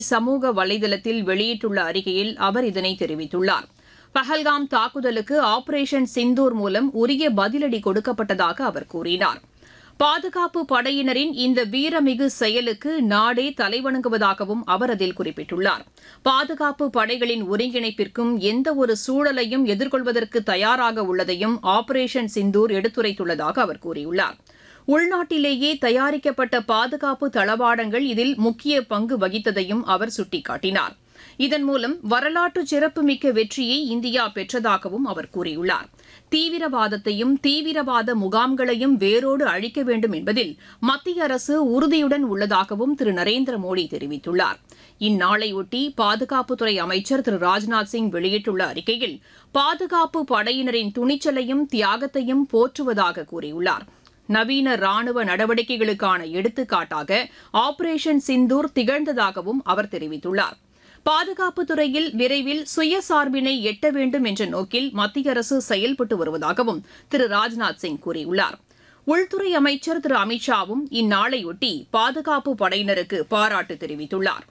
சமூக வலைதளத்தில் வெளியிட்டுள்ள அறிக்கையில் அவர் இதனை தெரிவித்துள்ளார் பஹல்காம் தாக்குதலுக்கு ஆபரேஷன் சிந்தூர் மூலம் உரிய பதிலடி கொடுக்கப்பட்டதாக அவர் கூறினார் பாதுகாப்பு படையினரின் இந்த வீரமிகு செயலுக்கு நாடே தலைவணங்குவதாகவும் அவர் அதில் குறிப்பிட்டுள்ளார் பாதுகாப்பு படைகளின் ஒருங்கிணைப்பிற்கும் எந்த ஒரு சூழலையும் எதிர்கொள்வதற்கு தயாராக உள்ளதையும் ஆபரேஷன் சிந்தூர் எடுத்துரைத்துள்ளதாக அவர் கூறியுள்ளார் உள்நாட்டிலேயே தயாரிக்கப்பட்ட பாதுகாப்பு தளவாடங்கள் இதில் முக்கிய பங்கு வகித்ததையும் அவர் சுட்டிக்காட்டினார் இதன் மூலம் வரலாற்று சிறப்புமிக்க வெற்றியை இந்தியா பெற்றதாகவும் அவர் கூறியுள்ளார் தீவிரவாதத்தையும் தீவிரவாத முகாம்களையும் வேரோடு அழிக்க வேண்டும் என்பதில் மத்திய அரசு உறுதியுடன் உள்ளதாகவும் திரு நரேந்திர மோடி தெரிவித்துள்ளார் இந்நாளையொட்டி பாதுகாப்புத்துறை அமைச்சர் திரு ராஜ்நாத் சிங் வெளியிட்டுள்ள அறிக்கையில் பாதுகாப்பு படையினரின் துணிச்சலையும் தியாகத்தையும் போற்றுவதாக கூறியுள்ளார் நவீன ராணுவ நடவடிக்கைகளுக்கான எடுத்துக்காட்டாக ஆபரேஷன் சிந்தூர் திகழ்ந்ததாகவும் அவர் தெரிவித்துள்ளார் பாதுகாப்பு துறையில் விரைவில் சுயசார்பினை எட்ட வேண்டும் என்ற நோக்கில் மத்திய அரசு செயல்பட்டு வருவதாகவும் திரு ராஜ்நாத் சிங் கூறியுள்ளார் உள்துறை அமைச்சர் திரு அமித்ஷாவும் இந்நாளையொட்டி பாதுகாப்பு படையினருக்கு பாராட்டு தெரிவித்துள்ளார்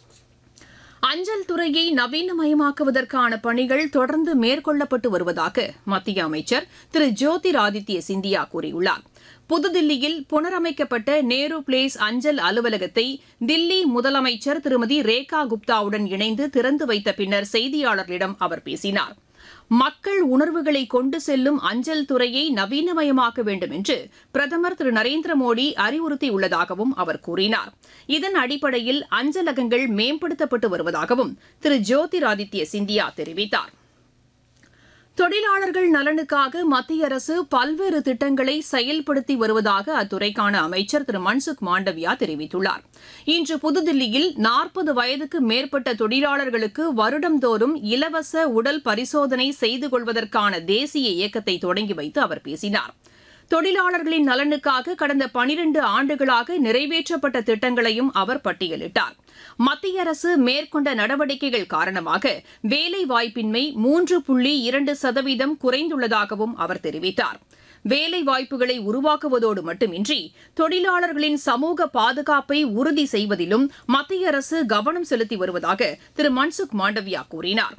அஞ்சல் துறையை நவீனமயமாக்குவதற்கான பணிகள் தொடர்ந்து மேற்கொள்ளப்பட்டு வருவதாக மத்திய அமைச்சர் திரு ஜோதிராதித்ய சிந்தியா கூறியுள்ளார் புதுதில்லியில் புனரமைக்கப்பட்ட நேரு பிளேஸ் அஞ்சல் அலுவலகத்தை தில்லி முதலமைச்சர் திருமதி ரேகா குப்தாவுடன் இணைந்து திறந்து வைத்த பின்னர் செய்தியாளர்களிடம் அவர் பேசினார் மக்கள் உணர்வுகளை கொண்டு செல்லும் அஞ்சல் துறையை நவீனமயமாக்க வேண்டும் என்று பிரதமர் திரு நரேந்திர மோடி அறிவுறுத்தியுள்ளதாகவும் அவர் கூறினார் இதன் அடிப்படையில் அஞ்சலகங்கள் மேம்படுத்தப்பட்டு வருவதாகவும் திரு ஜோதிராதித்ய சிந்தியா தெரிவித்தார் தொழிலாளர்கள் நலனுக்காக மத்திய அரசு பல்வேறு திட்டங்களை செயல்படுத்தி வருவதாக அத்துறைக்கான அமைச்சர் திரு மன்சுக் மாண்டவியா தெரிவித்துள்ளார் இன்று புதுதில்லியில் நாற்பது வயதுக்கு மேற்பட்ட தொழிலாளர்களுக்கு வருடந்தோறும் இலவச உடல் பரிசோதனை செய்து கொள்வதற்கான தேசிய இயக்கத்தை தொடங்கி வைத்து அவர் பேசினார் தொழிலாளர்களின் நலனுக்காக கடந்த பனிரண்டு ஆண்டுகளாக நிறைவேற்றப்பட்ட திட்டங்களையும் அவர் பட்டியலிட்டார் மத்திய அரசு மேற்கொண்ட நடவடிக்கைகள் காரணமாக வேலை வாய்ப்பின்மை மூன்று புள்ளி இரண்டு சதவீதம் குறைந்துள்ளதாகவும் அவர் தெரிவித்தார் வேலை வாய்ப்புகளை உருவாக்குவதோடு மட்டுமின்றி தொழிலாளர்களின் சமூக பாதுகாப்பை உறுதி செய்வதிலும் மத்திய அரசு கவனம் செலுத்தி வருவதாக திரு மன்சுக் மாண்டவியா கூறினார்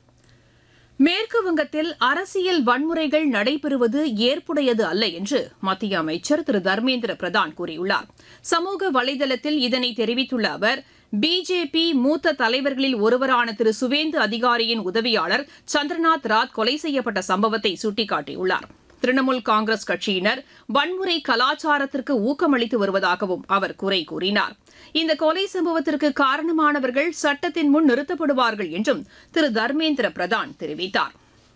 மேற்கு வங்கத்தில் அரசியல் வன்முறைகள் நடைபெறுவது ஏற்புடையது அல்ல என்று மத்திய அமைச்சர் திரு தர்மேந்திர பிரதான் கூறியுள்ளார் சமூக வலைதளத்தில் இதனை தெரிவித்துள்ள அவர் பிஜேபி மூத்த தலைவர்களில் ஒருவரான திரு சுவேந்து அதிகாரியின் உதவியாளர் சந்திரநாத் ராத் கொலை செய்யப்பட்ட சம்பவத்தை சுட்டிக்காட்டியுள்ளார் திரிணாமுல் காங்கிரஸ் கட்சியினர் வன்முறை கலாச்சாரத்திற்கு ஊக்கமளித்து வருவதாகவும் அவர் குறை கூறினார் இந்த கொலை சம்பவத்திற்கு காரணமானவர்கள் சட்டத்தின் முன் நிறுத்தப்படுவார்கள் என்றும் திரு தர்மேந்திர பிரதான் தெரிவித்தார்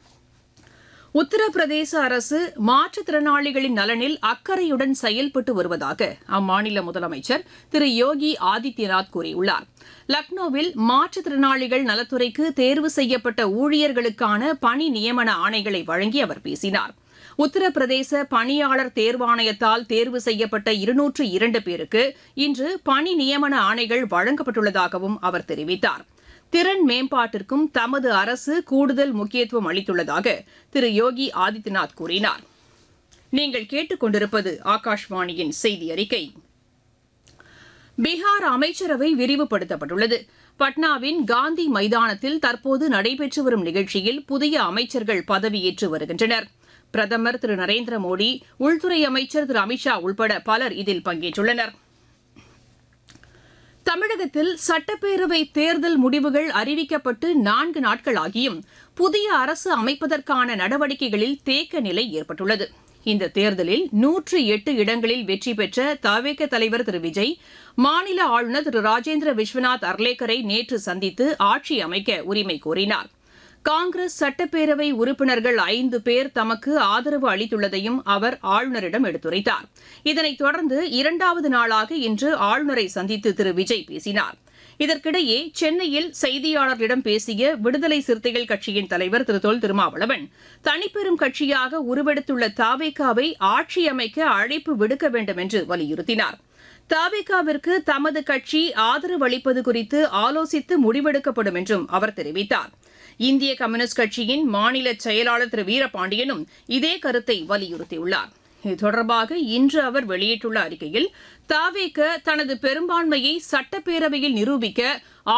உத்தரப்பிரதேச அரசு மாற்றுத்திறனாளிகளின் நலனில் அக்கறையுடன் செயல்பட்டு வருவதாக அம்மாநில முதலமைச்சர் திரு யோகி ஆதித்யநாத் கூறியுள்ளார் லக்னோவில் மாற்றுத்திறனாளிகள் நலத்துறைக்கு தேர்வு செய்யப்பட்ட ஊழியர்களுக்கான பணி நியமன ஆணைகளை வழங்கி அவர் பேசினார் உத்தரப்பிரதேச பணியாளர் தேர்வாணையத்தால் தேர்வு செய்யப்பட்ட இருநூற்று இரண்டு பேருக்கு இன்று பணி நியமன ஆணைகள் வழங்கப்பட்டுள்ளதாகவும் அவர் தெரிவித்தார் திறன் மேம்பாட்டிற்கும் தமது அரசு கூடுதல் முக்கியத்துவம் அளித்துள்ளதாக திரு யோகி ஆதித்யநாத் கூறினார் நீங்கள் கேட்டுக்கொண்டிருப்பது ஆகாஷ்வாணியின் செய்தி அறிக்கை பீகார் அமைச்சரவை விரிவுபடுத்தப்பட்டுள்ளது பட்னாவின் காந்தி மைதானத்தில் தற்போது நடைபெற்று வரும் நிகழ்ச்சியில் புதிய அமைச்சர்கள் பதவியேற்று வருகின்றனர் பிரதமர் திரு நரேந்திர மோடி உள்துறை அமைச்சர் திரு அமித்ஷா உள்பட பலர் இதில் பங்கேற்றுள்ளனர் தமிழகத்தில் சட்டப்பேரவை தேர்தல் முடிவுகள் அறிவிக்கப்பட்டு நான்கு நாட்கள் ஆகியும் புதிய அரசு அமைப்பதற்கான நடவடிக்கைகளில் தேக்க நிலை ஏற்பட்டுள்ளது இந்த தேர்தலில் நூற்று எட்டு இடங்களில் வெற்றி பெற்ற தவேக தலைவர் திரு விஜய் மாநில ஆளுநர் திரு ராஜேந்திர விஸ்வநாத் அர்லேக்கரை நேற்று சந்தித்து ஆட்சி அமைக்க உரிமை கோரினார் காங்கிரஸ் சட்டப்பேரவை உறுப்பினர்கள் ஐந்து பேர் தமக்கு ஆதரவு அளித்துள்ளதையும் அவர் ஆளுநரிடம் எடுத்துரைத்தார் இதனைத் தொடர்ந்து இரண்டாவது நாளாக இன்று ஆளுநரை சந்தித்து திரு விஜய் பேசினார் இதற்கிடையே சென்னையில் செய்தியாளர்களிடம் பேசிய விடுதலை சிறுத்தைகள் கட்சியின் தலைவர் திரு தொல் திருமாவளவன் தனிப்பெரும் கட்சியாக உருவெடுத்துள்ள தாவேகாவை ஆட்சி அமைக்க அழைப்பு விடுக்க வேண்டும் என்று வலியுறுத்தினார் தாவேகாவிற்கு தமது கட்சி ஆதரவு அளிப்பது குறித்து ஆலோசித்து முடிவெடுக்கப்படும் என்றும் அவர் தெரிவித்தார் இந்திய கம்யூனிஸ்ட் கட்சியின் மாநில செயலாளர் திரு வீரபாண்டியனும் இதே கருத்தை வலியுறுத்தியுள்ளார் இது தொடர்பாக இன்று அவர் வெளியிட்டுள்ள அறிக்கையில் தாவேக தனது பெரும்பான்மையை சட்டப்பேரவையில் நிரூபிக்க